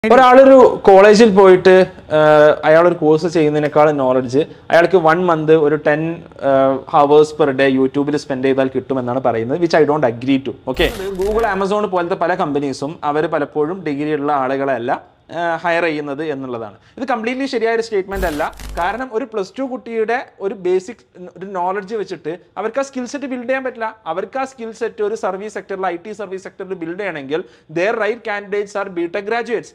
ഒരാളൊരു കോളേജിൽ പോയിട്ട് അയാൾ ഒരു കോഴ്സ് ചെയ്യുന്നതിനേക്കാൾ നോളജ് അയാൾക്ക് വൺ മന്ത് ഒരു ടെൻ ഹവേഴ്സ് പെർ ഡേ യൂട്യൂബിൽ സ്പെൻഡ് ചെയ്താൽ കിട്ടുമെന്നാണ് പറയുന്നത് which I don't agree to okay Google Amazon പോലത്തെ പല കമ്പനീസും അവർ പലപ്പോഴും ഡിഗ്രി ഉള്ള ആളുകളെയല്ല ഹയർ ചെയ്യുന്നത് എന്നുള്ളതാണ് ഇത് കംപ്ലീറ്റ്ലി ശരിയായ ഒരു സ്റ്റേറ്റ്മെന്റ് അല്ല കാരണം ഒരു പ്ലസ് ടു കുട്ടിയുടെ ഒരു ബേസിക് ഒരു നോളജ് വെച്ചിട്ട് അവർക്ക് ആ സ്കിൽ സെറ്റ് ബിൽഡ് ചെയ്യാൻ പറ്റില്ല അവർക്ക് ആ സ്കിൽ സെറ്റ് ഒരു സർവീസ് സെക്ടറിൽ ഐ ടി സർവീസ് സെക്ടറിൽ ബിൽഡ് ചെയ്യണമെങ്കിൽ the right candidates are BTech graduates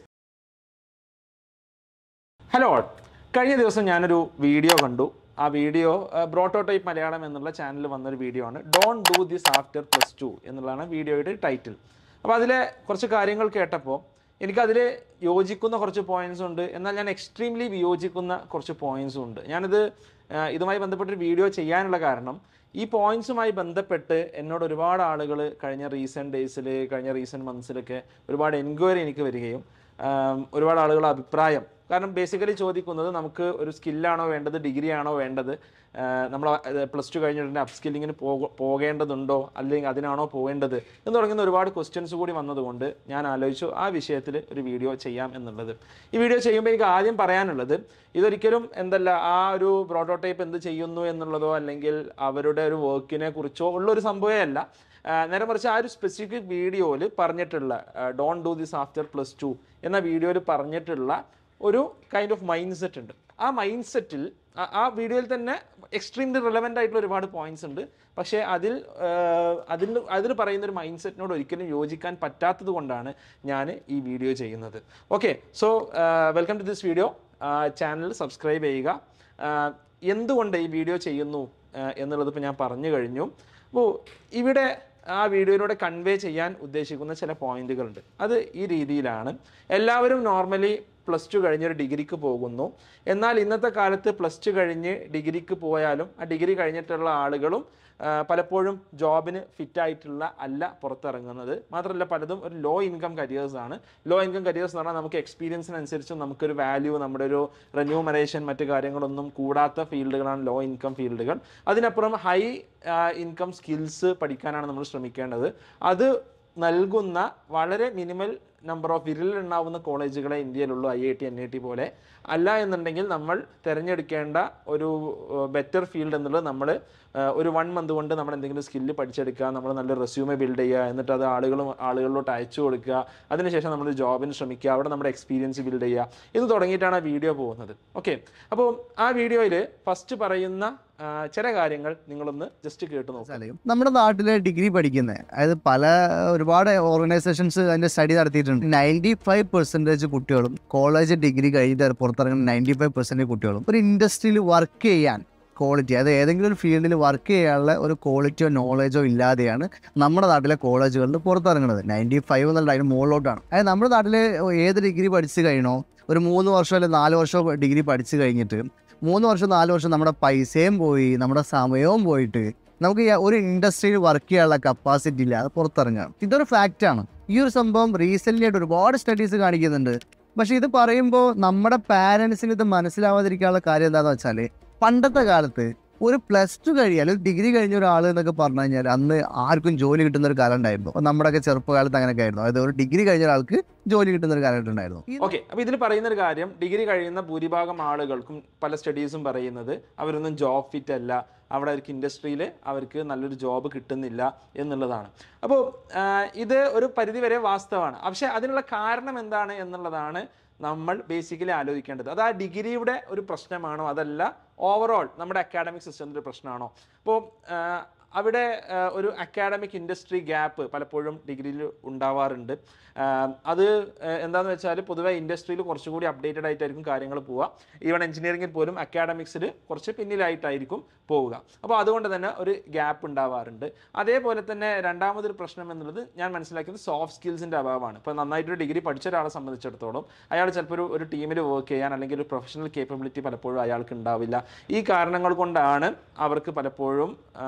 hello കഴിഞ്ഞ ദിവസം ഞാനൊരു വീഡിയോ കണ്ടു ആ വീഡിയോ ബ്രോട്ടോടൈപ്പ് മലയാളം എന്നുള്ള ചാനലിൽ വന്നൊരു വീഡിയോ ആണ് don't do this after plus two എന്നുള്ളതാണ് വീഡിയോയുടെ ടൈറ്റിൽ അപ്പോൾ അതിലെ കുറച്ച് കാര്യങ്ങൾ കേട്ടപ്പോൾ എനിക്കതിൽ യോജിക്കുന്ന കുറച്ച് പോയിന്റ്സ് ഉണ്ട് എന്നാൽ ഞാൻ എക്സ്ട്രീംലി വിയോജിക്കുന്ന കുറച്ച് പോയിന്റ്സും ഉണ്ട് ഞാനിത് ആ, ഇതുമായി ബന്ധപ്പെട്ടൊരു വീഡിയോ ചെയ്യാനുള്ള കാരണം ഈ പോയിന്റ്സുമായി ബന്ധപ്പെട്ട് എന്നോട് ഒരുപാട് ആളുകൾ കഴിഞ്ഞ റീസെൻറ്റ് ഡേയ്സിൽ കഴിഞ്ഞ റീസെൻറ്റ് മന്ത്സിലൊക്കെ ഒരുപാട് എൻക്വയറി എനിക്ക് വരികയും ആം, ഒരുപാട് ആളുകൾ അഭിപ്രായം കാരണം ബേസിക്കലി ചോദിക്കുന്നത് നമുക്ക് ഒരു സ്കില്ലാണോ വേണ്ടത് ഡിഗ്രി ആണോ വേണ്ടത് ആ, നമ്മൾ പ്ലസ് ടു കഴിഞ്ഞിട്ട് അപ്പ് സ്കില്ലിങ്ങിന് പോകേണ്ടതുണ്ടോ അല്ലെങ്കിൽ അതിനാണോ പോകേണ്ടത് എന്ന് തുടങ്ങുന്ന ഒരുപാട് ക്വസ്റ്റ്യൻസ് കൂടി വന്നതുകൊണ്ട് ഞാൻ ആലോചിച്ചു ആ വിഷയത്തിൽ ഒരു വീഡിയോ ചെയ്യാം എന്നുള്ളത് ഈ വീഡിയോ ചെയ്യുമ്പോൾ എനിക്ക് ആദ്യം പറയാനുള്ളത് ഇതൊരിക്കലും എന്തല്ല ആ ഒരു പ്രോട്ടോടൈപ്പ് എന്ത് ചെയ്യുന്നു എന്നുള്ളതോ അല്ലെങ്കിൽ അവരുടെ ഒരു വർക്കിനെ കുറിച്ചോ ഉള്ള ഒരു സംഭവമേ അല്ല ആ, നേരെ മറിച്ച് ആ ഒരു സ്പെസിഫിക് വീഡിയോയിൽ പറഞ്ഞിട്ടുള്ള don't do this after plus two എന്ന വീഡിയോയിൽ പറഞ്ഞിട്ടുള്ള ഒരു കൈൻഡ് ഓഫ് മൈൻഡ് സെറ്റ് ഉണ്ട് ആ മൈൻഡ് സെറ്റിൽ ആ വീഡിയോയിൽ തന്നെ എക്സ്ട്രീംലി റിലവൻ്റ് ആയിട്ടുള്ള ഒരുപാട് പോയിന്റ്സ് ഉണ്ട് പക്ഷേ അതിൽ ആ, അതിൽ അതിൽ പറയുന്ന ഒരു മൈൻഡ് സെറ്റിനോട് ഒരിക്കലും യോജിക്കാൻ പറ്റാത്തത് കൊണ്ടാണ് ഞാൻ ഈ വീഡിയോ ചെയ്യുന്നത് okay so welcome to this video channel subscribe ചെയ്യുക ആ, എന്തുകൊണ്ട് ഈ വീഡിയോ ചെയ്യുന്നു ആ, എന്നുള്ളത് ഇപ്പോൾ ഞാൻ പറഞ്ഞു കഴിഞ്ഞു അപ്പോൾ ഇവിടെ ആ വീഡിയോയിലൂടെ കൺവേ ചെയ്യാൻ ഉദ്ദേശിക്കുന്ന ചില പോയിന്റുകളുണ്ട് അത് ഈ രീതിയിലാണ് എല്ലാവരും നോർമലി പ്ലസ് ടു കഴിഞ്ഞൊരു ഡിഗ്രിക്ക് പോകുന്നു എന്നാൽ ഇന്നത്തെ കാലത്ത് പ്ലസ് ടു കഴിഞ്ഞ് ഡിഗ്രിക്ക് പോയാലും ആ ഡിഗ്രി കഴിഞ്ഞിട്ടുള്ള ആളുകളും ആ, പലപ്പോഴും ജോബിന് ഫിറ്റ് ആയിട്ടുള്ള അല്ല പുറത്തിറങ്ങുന്നത് മാത്രമല്ല പലതും ഒരു ലോ ഇൻകം കരിയേഴ്സ് ആണ് ലോ ഇൻകം കരിയേഴ്സ് എന്ന് പറഞ്ഞാൽ നമുക്ക് എക്സ്പീരിയൻസിനനുസരിച്ച് നമുക്കൊരു വാല്യൂ നമ്മുടെ ഒരു റെന്യൂമറേഷൻ മറ്റു കാര്യങ്ങളൊന്നും കൂടാത്ത ഫീൽഡുകളാണ് ലോ ഇൻകം ഫീൽഡുകൾ അതിനപ്പുറം ഹൈ ഇൻകം സ്കിൽസ് പഠിക്കാനാണ് നമ്മൾ ശ്രമിക്കേണ്ടത് അത് നൽകുന്ന വളരെ മിനിമൽ നമ്പർ ഓഫ് വിരലിലുണ്ടാവുന്ന കോളേജുകളെ ഇന്ത്യയിലുള്ളൂ I I T N I T പോലെ അല്ല എന്നുണ്ടെങ്കിൽ നമ്മൾ തിരഞ്ഞെടുക്കേണ്ട ഒരു ബെറ്റർ ഫീൽഡ് എന്നുള്ളത് നമ്മൾ ഒരു വൺ മന്ത് കൊണ്ട് നമ്മൾ എന്തെങ്കിലും സ്കില്ല് പഠിച്ചെടുക്കുക നമ്മൾ നല്ല റെസ്യൂമെ ബിൽഡ് ചെയ്യുക എന്നിട്ട് അത് ആളുകളും ആളുകളിലോട്ട് അയച്ചു കൊടുക്കുക അതിനുശേഷം നമ്മൾ ജോബിന് ശ്രമിക്കുക അവിടെ നമ്മുടെ എക്സ്പീരിയൻസ് ബിൽഡ് ചെയ്യുക ഇത് തുടങ്ങിയിട്ടാണ് ആ വീഡിയോ പോകുന്നത് ഓക്കെ അപ്പോൾ ആ വീഡിയോയിൽ ഫസ്റ്റ് പറയുന്ന ആ, ചില കാര്യങ്ങൾ നിങ്ങളൊന്ന് ജസ്റ്റ് കേട്ട് നോക്കുക വെച്ചാല് നമ്മുടെ നാട്ടിലെ ഡിഗ്രി പഠിക്കുന്നത് അതായത് പല ഒരുപാട് ഓർഗനൈസേഷൻസ് അതിന്റെ സ്റ്റഡി നടത്തിയിട്ടുണ്ട് നയൻറ്റി ഫൈവ് പെർസെൻറ്റേജ് കുട്ടികളും കോളേജ് ഡിഗ്രി കഴിഞ്ഞ് പുറത്തിറങ്ങുന്ന നയൻറ്റി ഫൈവ് പെർസെൻറ്റേജ് കുട്ടികളും ഒരു ഇൻഡസ്ട്രിയിൽ വർക്ക് ചെയ്യാൻ ക്വാളിറ്റി അതായത് ഏതെങ്കിലും ഒരു ഫീൽഡിൽ വർക്ക് ചെയ്യാനുള്ള ഒരു ക്വാളിറ്റിയോ നോളജോ ഇല്ലാതെയാണ് നമ്മുടെ നാട്ടിലെ കോളേജുകളിൽ പുറത്തിറങ്ങുന്നത് നയൻറ്റി ഫൈവ് എന്നുള്ള അതിന് മുകളിലോട്ടാണ് അതായത് നമ്മുടെ നാട്ടിൽ ഏത് ഡിഗ്രി പഠിച്ചു കഴിഞ്ഞോ ഒരു മൂന്ന് വർഷം അല്ലെങ്കിൽ നാല് വർഷം ഡിഗ്രി പഠിച്ചു കഴിഞ്ഞിട്ട് മൂന്ന് വർഷം നാല് വർഷം നമ്മുടെ പൈസയും പോയി നമ്മുടെ സമയവും പോയിട്ട് നമുക്ക് ഈ ഒരു ഇൻഡസ്ട്രിയിൽ വർക്ക് ചെയ്യാനുള്ള കപ്പാസിറ്റി ഇല്ല അത് പുറത്തിറങ്ങാം ഇതൊരു ഫാക്റ്റാണ് ഈ ഒരു സംഭവം റീസെൻ്റ്ലി ആയിട്ട് ഒരുപാട് സ്റ്റഡീസ് കാണിക്കുന്നുണ്ട് പക്ഷെ ഇത് പറയുമ്പോൾ നമ്മുടെ പാരൻസിന് ഇത് മനസ്സിലാവാതിരിക്കാനുള്ള കാര്യം എന്താണെന്ന് വെച്ചാൽ പണ്ടത്തെ കാലത്ത് ഒരു പ്ലസ് ടു കഴിഞ്ഞ അല്ലെങ്കിൽ ഡിഗ്രി കഴിഞ്ഞ ഒരാൾ എന്നൊക്കെ പറഞ്ഞു കഴിഞ്ഞാൽ അന്ന് ആർക്കും ജോലി കിട്ടുന്ന ഒരു കാലം ഉണ്ടായിരുന്നു അപ്പോൾ നമ്മുടെയൊക്കെ ചെറുപ്പകാലത്ത് അങ്ങനെയൊക്കെ ആയിരുന്നു അതായത് ഒരു ഡിഗ്രി കഴിഞ്ഞ ഒരാൾക്ക് ജോലി കിട്ടുന്ന ഒരു കാലഘട്ടം ഉണ്ടായിരുന്നു ഓക്കെ അപ്പൊ ഇതിൽ പറയുന്ന ഒരു കാര്യം ഡിഗ്രി കഴിയുന്ന ഭൂരിഭാഗം ആളുകൾക്കും പല സ്റ്റഡീസും പറയുന്നത് അവരൊന്നും ജോബ് ഫിറ്റ് അല്ല അവിടെ അവർക്ക് ഇൻഡസ്ട്രിയിൽ അവർക്ക് നല്ലൊരു ജോബ് കിട്ടുന്നില്ല എന്നുള്ളതാണ് അപ്പോൾ ഇത് ഒരു പരിധി വരെ വാസ്തവമാണ് പക്ഷേ അതിനുള്ള കാരണം എന്താണ് എന്നുള്ളതാണ് നമ്മൾ ബേസിക്കലി ആലോചിക്കേണ്ടത് അത് ആ ഡിഗ്രിയുടെ ഒരു പ്രശ്നമാണോ അതല്ല ഓവറോൾ നമ്മുടെ അക്കാഡമിക് സിസ്റ്റത്തിൻ്റെ പ്രശ്നമാണോ അപ്പോൾ അവിടെ ആ, ഒരു അക്കാഡമിക് ഇൻഡസ്ട്രി ഗ്യാപ്പ് പലപ്പോഴും ഡിഗ്രിയിൽ ഉണ്ടാവാറുണ്ട് ആ, അത് ആ, എന്താണെന്ന് വെച്ചാൽ പൊതുവെ ഇൻഡസ്ട്രിയിൽ കുറച്ചുകൂടി അപ്ഡേറ്റഡ് ആയിട്ടായിരിക്കും കാര്യങ്ങൾ പോവുക ഈവൺ എഞ്ചിനീയറിംഗിൽ പോലും അക്കാഡമിക്സിൽ കുറച്ച് പിന്നിലായിട്ടായിരിക്കും പോവുക അപ്പോൾ അതുകൊണ്ട് തന്നെ ഒരു ഗ്യാപ്പ് ഉണ്ടാവാറുണ്ട് അതേപോലെ തന്നെ രണ്ടാമതൊരു പ്രശ്നം എന്നുള്ളത് ഞാൻ മനസ്സിലാക്കിയത് സോഫ്റ്റ് സ്കിൽസിൻ്റെ അഭാവമാണ് ഇപ്പോൾ നന്നായിട്ടൊരു ഡിഗ്രി പഠിച്ച ഒരാളെ സംബന്ധിച്ചിടത്തോളം അയാൾ ചിലപ്പോൾ ഒരു ഒരു ടീമിൽ വർക്ക് ചെയ്യാൻ അല്ലെങ്കിൽ ഒരു പ്രൊഫഷണൽ കേപ്പബിലിറ്റി പലപ്പോഴും അയാൾക്ക് ഉണ്ടാവില്ല ഈ കാരണങ്ങൾ കൊണ്ടാണ് അവർക്ക് പലപ്പോഴും ആ,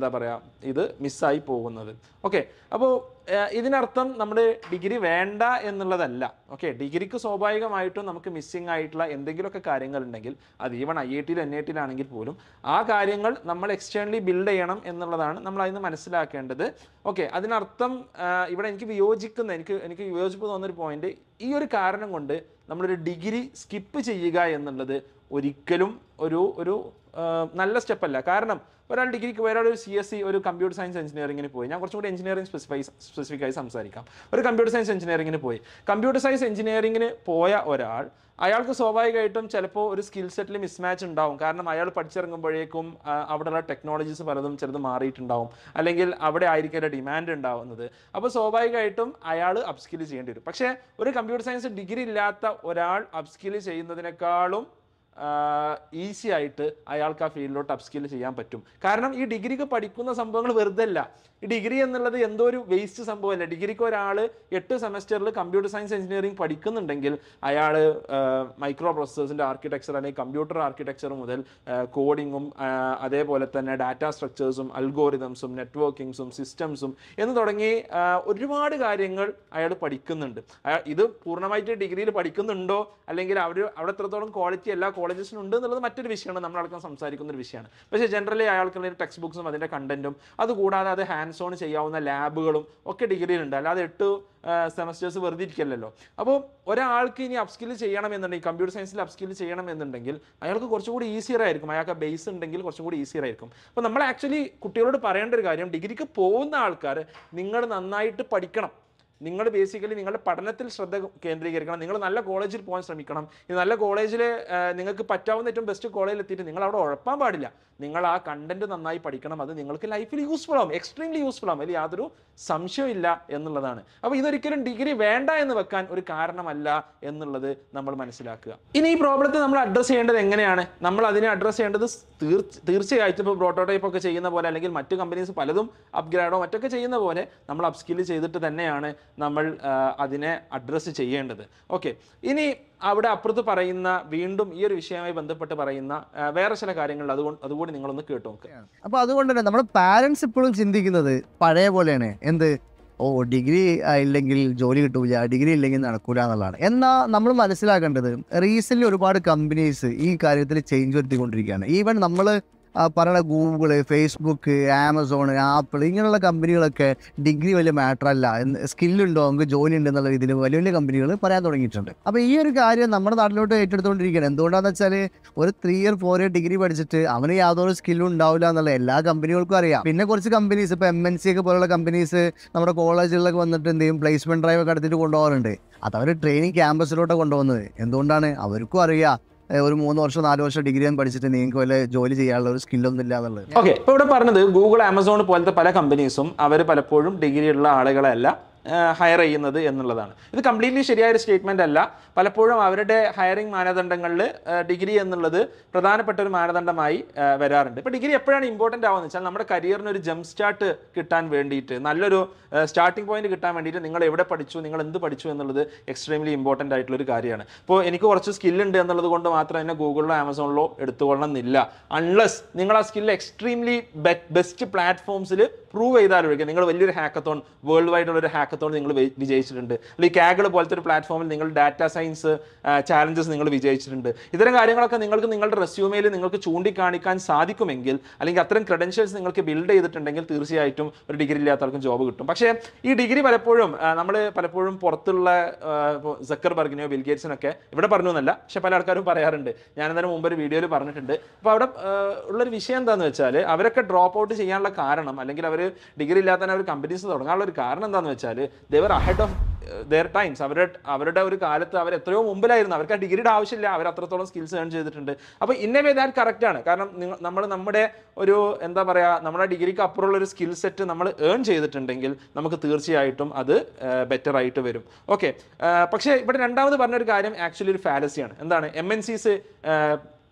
എന്താ പറയുക ഇത് മിസ്സായി പോകുന്നത് ഓക്കെ അപ്പോൾ ഇതിനർത്ഥം നമ്മൾ ഡിഗ്രി വേണ്ട എന്നുള്ളതല്ല ഓക്കെ ഡിഗ്രിക്ക് സ്വാഭാവികമായിട്ടും നമുക്ക് മിസ്സിംഗ് ആയിട്ടുള്ള എന്തെങ്കിലുമൊക്കെ കാര്യങ്ങളുണ്ടെങ്കിൽ അത് ഈവൺ ഐ ഐ ടിയിൽ എൻ ഐ ടിയിലാണെങ്കിൽ പോലും ആ കാര്യങ്ങൾ നമ്മൾ എക്സ്റ്റേണലി ബിൽഡ് ചെയ്യണം എന്നുള്ളതാണ് നമ്മൾ അതിന് മനസ്സിലാക്കേണ്ടത് ഓക്കെ അതിനർത്ഥം ആ, ഇവിടെ എനിക്ക് വിയോജിക്കുന്ന എനിക്ക് എനിക്ക് വിയോജിപ്പ് തോന്നുന്നൊരു പോയിന്റ് ഈ ഒരു കാരണം കൊണ്ട് നമ്മളൊരു ഡിഗ്രി സ്കിപ്പ് ചെയ്യുക എന്നുള്ളത് ഒരിക്കലും ഒരു ഒരു ആ, നല്ല സ്റ്റെപ്പല്ല കാരണം ഒരാൾ ഡിഗ്രിക്ക് ഒരാൾ ഒരു സി എസ് സി ഒരു കമ്പ്യൂട്ടർ സയൻസ് എഞ്ചിനീയറിംഗിന് പോയി ഞാൻ കുറച്ചും കൂടി എഞ്ചിനീയറിംഗ് സ്പെസിഫൈ സ്പെസിഫിക് ആയി സംസാരിക്കാം ഒരു കമ്പ്യൂട്ടർ സയൻസ് എഞ്ചിനീയറിംഗിന് പോയി കമ്പ്യൂട്ടർ സയൻസ് എഞ്ചിനീയറിംഗിന് പോയ ഒരാൾ അയാൾക്ക് സ്വാഭാവികമായിട്ടും ചിലപ്പോൾ ഒരു സ്കിൽ സെറ്റിൽ മിസ്മാച്ച് ഉണ്ടാവും കാരണം അയാൾ പഠിച്ചിറങ്ങുമ്പോഴേക്കും ആ, അവിടെയുള്ള ടെക്നോളജീസ് പലതും ചിലത് മാറിയിട്ടുണ്ടാവും അല്ലെങ്കിൽ അവിടെ ആയിരിക്കും ഒരു ഡിമാൻഡ് ഉണ്ടാവുന്നത് അപ്പോൾ സ്വാഭാവികമായിട്ടും അയാൾ അപ്സ്കിൽ ചെയ്യേണ്ടി വരും പക്ഷേ ഒരു കമ്പ്യൂട്ടർ സയൻസ് ഡിഗ്രി ഇല്ലാത്ത ഒരാൾ അപ്സ്കിൽ ചെയ്യുന്നതിനേക്കാളും ഈസി ആയിട്ട് അയാൾക്ക് ആ ഫീൽഡിലോട്ട് അപ്സ്കിൽ ചെയ്യാൻ പറ്റും കാരണം ഈ ഡിഗ്രിക്ക് പഠിക്കുന്ന സംഭവങ്ങൾ വെറുതെ അല്ല ഈ ഡിഗ്രി എന്നുള്ളത് എന്തോ ഒരു വേസ്റ്റ് സംഭവമല്ല ഡിഗ്രിക്ക് ഒരാൾ എട്ട് സെമസ്റ്ററിൽ കമ്പ്യൂട്ടർ സയൻസ് എഞ്ചിനീയറിംഗ് പഠിക്കുന്നുണ്ടെങ്കിൽ അയാൾ മൈക്രോ പ്രൊസസേഴ്സിൻ്റെ ആർക്കിടെക്ചർ അല്ലെങ്കിൽ കമ്പ്യൂട്ടർ ആർക്കിടെക്ചർ മുതൽ കോഡിങ്ങും അതേപോലെ തന്നെ ഡാറ്റ സ്ട്രക്ചേഴ്സും അൽഗോറിതംസും നെറ്റ്വർക്കിങ്സും സിസ്റ്റംസും എന്ന് തുടങ്ങി ആ, ഒരുപാട് കാര്യങ്ങൾ അയാൾ പഠിക്കുന്നുണ്ട് അയാൾ ഇത് പൂർണ്ണമായിട്ട് ഡിഗ്രിയിൽ പഠിക്കുന്നുണ്ടോ അല്ലെങ്കിൽ അവർ അവിടെ എത്രത്തോളം ക്വാളിറ്റി എല്ലാ കോളേജസിനും ഉണ്ട് എന്നുള്ളത് മറ്റൊരു വിഷയമാണ് നമ്മളടക്കം സംസാരിക്കുന്ന ഒരു വിഷയമാണ് പക്ഷേ ജനറലി അയാൾക്കുള്ള ടെക്സ്റ്റ് ബുക്സും അതിൻ്റെ കണ്ടന്റും അതുകൂടാതെ അത് ഹാൻഡ്സ് ഓൺ ചെയ്യാവുന്ന ലാബുകളും ഒക്കെ ഡിഗ്രിയിലുണ്ട് അല്ലാതെ എട്ട് സെമസ്റ്റേഴ്സ് വെറുതെ ഇരിക്കല്ലോ അപ്പോൾ ഒരാൾക്ക് ഇനി അപ്സ്കിൽ ചെയ്യണം എന്നുണ്ടെങ്കിൽ കമ്പ്യൂട്ടർ സയൻസിൽ അപ്സ്കിൽ ചെയ്യണം എന്നുണ്ടെങ്കിൽ അയാൾക്ക് കുറച്ചുകൂടി ഈസിയർ ആയിരിക്കും അയാൾക്ക് ബേസ് ഉണ്ടെങ്കിൽ കുറച്ചും കൂടി ഈസിയർ ആയിരിക്കും അപ്പോൾ നമ്മൾ ആക്ച്വലി കുട്ടികളോട് പറയേണ്ട ഒരു കാര്യം ഡിഗ്രിക്ക് പോകുന്ന ആൾക്കാർ നിങ്ങൾ നന്നായിട്ട് പഠിക്കണം നിങ്ങൾ ബേസിക്കലി നിങ്ങളുടെ പഠനത്തിൽ ശ്രദ്ധ കേന്ദ്രീകരിക്കണം നിങ്ങൾ നല്ല കോളേജിൽ പോകാൻ ശ്രമിക്കണം ഈ നല്ല കോളേജിൽ നിങ്ങൾക്ക് പറ്റാവുന്ന ഏറ്റവും ബെസ്റ്റ് കോളേജിൽ എത്തിയിട്ട് നിങ്ങൾ അവിടെ ഉഴപ്പാൻ പാടില്ല നിങ്ങൾ ആ കണ്ടന്റ് നന്നായി പഠിക്കണം അത് നിങ്ങൾക്ക് ലൈഫിൽ യൂസ്ഫുൾ ആവും എക്സ്ട്രീംലി യൂസ്ഫുൾ ആവും അതിൽ യാതൊരു സംശയമില്ല എന്നുള്ളതാണ് അപ്പോൾ ഇതൊരിക്കലും ഡിഗ്രി വേണ്ട എന്ന് വെക്കാൻ ഒരു കാരണമല്ല എന്നുള്ളത് നമ്മൾ മനസ്സിലാക്കുക ഇനി ഈ പ്രോബ്ലത്തെ നമ്മൾ അഡ്രസ്സ് ചെയ്യേണ്ടത് എങ്ങനെയാണ് നമ്മൾ അതിനെ അഡ്രസ്സ് ചെയ്യേണ്ടത് തീർച്ച തീർച്ചയായിട്ടും ഇപ്പോൾ പ്രോട്ടോടൈപ്പ് ഒക്കെ ചെയ്യുന്ന പോലെ അല്ലെങ്കിൽ മറ്റു കമ്പനീസ് പലതും അപ്ഗ്രേഡോ മറ്റൊക്കെ ചെയ്യുന്ന പോലെ നമ്മൾ അപ്സ്കിൽ ചെയ്തിട്ട് തന്നെയാണ് നമ്മൾ ആ, അതിനെ അഡ്രസ്സ് ചെയ്യേണ്ടത് ഓക്കെ ഇനി അവിടെ അപ്പുറത്ത് പറയുന്ന വീണ്ടും ഈ ഒരു വിഷയവുമായി ബന്ധപ്പെട്ട് പറയുന്ന ആ, വേറെ ചില കാര്യങ്ങൾ അതുകൊണ്ട് അതുകൂടി നിങ്ങളൊന്ന് കേട്ടു നോക്കുക അപ്പൊ അതുകൊണ്ട് തന്നെ നമ്മുടെ പാരന്റ്സ് ഇപ്പോഴും ചിന്തിക്കുന്നത് പഴയ പോലെയാണ് എന്ത് ഓ ഡിഗ്രി ഇല്ലെങ്കിൽ ജോലി കിട്ടൂല ഡിഗ്രി ഇല്ലെങ്കിൽ നടക്കൂല എന്നുള്ളതാണ് എന്നാൽ നമ്മൾ മനസ്സിലാക്കേണ്ടത് റീസെന്റ് ഒരുപാട് കമ്പനീസ് ഈ കാര്യത്തിൽ ചേഞ്ച് വരുത്തിക്കൊണ്ടിരിക്കുകയാണ് ഈവൻ നമ്മൾ പറയുന്ന ഗൂഗിള് ഫേസ്ബുക്ക് ആമസോൺ ആപ്പിൾ ഇങ്ങനെയുള്ള കമ്പനികളൊക്കെ ഡിഗ്രി വലിയ മാറ്റർ അല്ല സ്കില്ലുണ്ടോ നമുക്ക് ജോലി ഉണ്ട് എന്നുള്ള രീതിയിൽ വലിയ വലിയ കമ്പനികൾ പറയാൻ തുടങ്ങിയിട്ടുണ്ട് അപ്പോൾ ഈ ഒരു കാര്യം നമ്മുടെ നാട്ടിലോട്ട് ഏറ്റെടുത്തുകൊണ്ടിരിക്കുകയാണ് എന്തുകൊണ്ടാണെന്ന് വെച്ചാൽ ഒരു three year four year degree പഠിച്ചിട്ട് അവന് യാതൊരു സ്കില്ലും ഉണ്ടാവില്ല എന്നുള്ള എല്ലാ കമ്പനികൾക്കും അറിയാം പിന്നെ കുറച്ച് കമ്പനീസ് ഇപ്പോൾ എം എൻ സി ഒക്കെ പോലുള്ള കമ്പനീസ് നമ്മുടെ കോളേജുകളിലൊക്കെ വന്നിട്ട് എന്ത് ചെയ്യും പ്ലേസ്മെന്റ് ഡ്രൈവ് ഒക്കെ എടുത്തിട്ട് കൊണ്ടുപോകാറുണ്ട് അത് അവർ ട്രെയിനിങ് ക്യാമ്പസിലോട്ട് കൊണ്ടുപോകുന്നത് എന്തുകൊണ്ടാണ് അവർക്കും അറിയാം ഏ, ഒരു മൂന്ന് വർഷം നാല് വർഷം ഡിഗ്രി പഠിച്ചിട്ട് നിങ്ങൾക്ക് വല്ല ജോലി ചെയ്യാനുള്ള ഒരു സ്കില്ലൊന്നും ഇല്ല എന്നുള്ളത് ഓക്കെ ഇപ്പോൾ ഇവിടെ പറഞ്ഞത് ഗൂഗിൾ ആമസോൺ പോലത്തെ പല കമ്പനീസും അവർ പലപ്പോഴും ഡിഗ്രി ഉള്ള ആളുകളെയല്ല ഹയർ ചെയ്യുന്നത് എന്നുള്ളതാണ് ഇത് കംപ്ലീറ്റ്ലി ശരിയായ ഒരു സ്റ്റേറ്റ്മെന്റ് അല്ല പലപ്പോഴും അവരുടെ ഹയറിംഗ് മാനദണ്ഡങ്ങളിൽ ഡിഗ്രി എന്നുള്ളത് പ്രധാനപ്പെട്ട ഒരു മാനദണ്ഡമായി ആ, വരാറുണ്ട് ഇപ്പോൾ ഡിഗ്രി എപ്പോഴാണ് ഇമ്പോർട്ടൻ്റ് ആവുന്നത് വെച്ചാൽ നമ്മുടെ കരിയറിന് ഒരു ജംപ് സ്റ്റാർട്ട് കിട്ടാൻ വേണ്ടിയിട്ട് നല്ലൊരു സ്റ്റാർട്ടിംഗ് പോയിന്റ് കിട്ടാൻ വേണ്ടിയിട്ട് നിങ്ങൾ എവിടെ പഠിച്ചു നിങ്ങൾ എന്ത് പഠിച്ചു എന്നുള്ളത് എക്സ്ട്രീംലി ഇമ്പോർട്ടൻ്റ് ആയിട്ടുള്ള ഒരു കാര്യമാണ് ഇപ്പോൾ എനിക്ക് കുറച്ച് സ്കില്ലുണ്ട് എന്നുള്ളത് കൊണ്ട് മാത്രം തന്നെ ഗൂഗിളിലോ ആമസോണിലോ എടുത്തുകൊള്ളണം എന്നില്ല അൺലെസ് നിങ്ങൾ ആ സ്കില്ല് എക്സ്ട്രീംലി ബെസ്റ്റ് പ്ലാറ്റ്ഫോംസിൽ പ്രൂവ് ചെയ്താലൊഴിക്കുക നിങ്ങൾ വലിയൊരു ഹാക്കത്തോൺ വേൾഡ് വൈഡ് ഉള്ള ഒരു ഹാക്കത്തോൺ നിങ്ങൾ വി- വിജയിച്ചിട്ടുണ്ട് അല്ലെങ്കിൽ കാഗിൾ പോലത്തെ ഒരു പ്ലാറ്റ്ഫോമിൽ നിങ്ങൾ ഡാറ്റ സയൻസ് ചാലഞ്ചസ് നിങ്ങൾ വിജയിച്ചിട്ടുണ്ട് ഇത്തരം കാര്യങ്ങളൊക്കെ നിങ്ങൾക്ക് നിങ്ങളുടെ റെസ്യൂമയിൽ നിങ്ങൾക്ക് ചൂണ്ടിക്കാണിക്കാൻ സാധിക്കുമെങ്കിൽ അല്ലെങ്കിൽ അത്തരം ക്രെഡൻഷ്യൽസ് നിങ്ങൾക്ക് ബിൽഡ് ചെയ്തിട്ടുണ്ടെങ്കിൽ തീർച്ചയായിട്ടും ഒരു ഡിഗ്രി ഇല്ലാത്ത ആൾക്കും ജോബ് കിട്ടും പക്ഷേ ഈ ഡിഗ്രി പലപ്പോഴും നമ്മൾ പലപ്പോഴും പുറത്തുള്ള സക്കർബർഗിനെയോ ബിൽഗേറ്റ്സിനൊക്കെ ഇവിടെ പറഞ്ഞു എന്നല്ല പക്ഷെ പല ആൾക്കാരും പറയാറുണ്ട് ഞാൻ എന്തായാലും മുമ്പ് ഒരു വീഡിയോയിൽ പറഞ്ഞിട്ടുണ്ട് അപ്പോൾ അവിടെ ആ, ഉള്ളൊരു വിഷയം എന്താണെന്ന് വെച്ചാൽ അവരൊക്കെ ഡ്രോപ്പ് ഔട്ട് ചെയ്യാനുള്ള കാരണം അല്ലെങ്കിൽ അവർ ഡിഗ്രി ഇല്ലാത്ത അവർ കമ്പനീസ് തുടങ്ങാനുള്ള ഒരു കാരണം എന്താണെന്ന് വെച്ചാൽ they're ahead of their times അവരുടെ അവരുടെ ഒരു കാലത്ത് അവർ എത്രയോ മുമ്പിലായിരുന്നു അവർക്ക് ആ ഡിഗ്രിയുടെ ആവശ്യമില്ല അവർ അത്രത്തോളം സ്കിൽസ് ഏൺ ചെയ്തിട്ടുണ്ട് അപ്പോൾ ഇന്ന വേ ദാറ്റ് കറക്റ്റ് ആണ് കാരണം നമ്മൾ നമ്മുടെ ഒരു എന്താ പറയുക നമ്മുടെ ഡിഗ്രിക്ക് അപ്പുറമുള്ള ഒരു സ്കിൽ സെറ്റ് നമ്മൾ ഏൺ ചെയ്തിട്ടുണ്ടെങ്കിൽ നമുക്ക് തീർച്ചയായിട്ടും അത് ബെറ്റർ ആയിട്ട് വരും ഓക്കെ പക്ഷേ ഇവിടെ രണ്ടാമത് പറഞ്ഞൊരു കാര്യം ആക്ച്വലി ഒരു ഫാലസിയാണ് എന്താണ് എം എൻ സീസ്